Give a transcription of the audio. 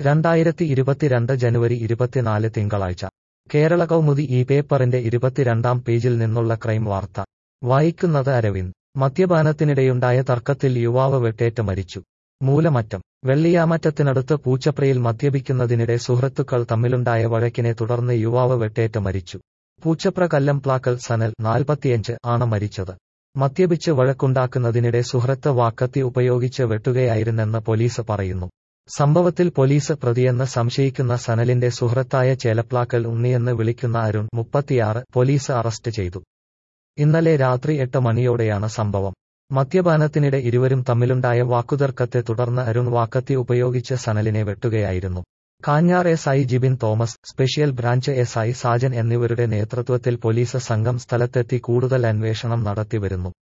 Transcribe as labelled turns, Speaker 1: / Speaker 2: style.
Speaker 1: രണ്ടായിരത്തി ഇരുപത്തിരണ്ട് ജനുവരി ഇരുപത്തിനാല് തിങ്കളാഴ്ച കേരള കൗമുദി ഈ പേപ്പറിന്റെ ഇരുപത്തിരണ്ടാം പേജിൽ നിന്നുള്ള ക്രൈം വാർത്ത വായിക്കുന്നത് അരവിന്ദ് മദ്യപാനത്തിനിടെയുണ്ടായ തർക്കത്തിൽ യുവാവ് വെട്ടേറ്റ് മരിച്ചു മൂലമറ്റം വെള്ളിയാമറ്റത്തിനടുത്ത് പൂച്ചപ്രയിൽ മദ്യപിക്കുന്നതിനിടെ സുഹൃത്തുക്കൾ തമ്മിലുണ്ടായ വഴക്കിനെ തുടർന്ന് യുവാവ് വെട്ടേറ്റ് മരിച്ചു പൂച്ചപ്ര കല്ലംപ്ലാക്കൽ സനൽ നാൽപ്പത്തിയഞ്ച് ആണ് മരിച്ചത് മദ്യപിച്ച് വഴക്കുണ്ടാക്കുന്നതിനിടെ സുഹൃത്ത് വാക്കത്തി ഉപയോഗിച്ച് വെട്ടുകയായിരുന്നെന്ന് പോലീസ് പറയുന്നു സംഭവത്തിൽ പോലീസ് പ്രതിയെന്ന് സംശയിക്കുന്ന സനലിന്റെ സുഹൃത്തായ ചേലപ്ലാക്കൽ ഉണ്ണിയെന്ന് വിളിക്കുന്ന അരുൺ മുപ്പത്തിയാറ് പോലീസ് അറസ്റ്റ് ചെയ്തു ഇന്നലെ രാത്രി എട്ട് മണിയോടെയാണ് സംഭവം മദ്യപാനത്തിനിടെ ഇരുവരും തമ്മിലുണ്ടായ വാക്കുതർക്കത്തെ തുടർന്ന് അരുൺ വാക്കത്തി ഉപയോഗിച്ച് സനലിനെ വെട്ടുകയായിരുന്നു Kanjar S I Jibin Thomas special branch S I Sajan എന്നിവരുടെ നേതൃത്വത്തിൽ പോലീസ് സംഘം സ്ഥലത്തെത്തി കൂടുതൽ അന്വേഷണം നടത്തിവരുന്നു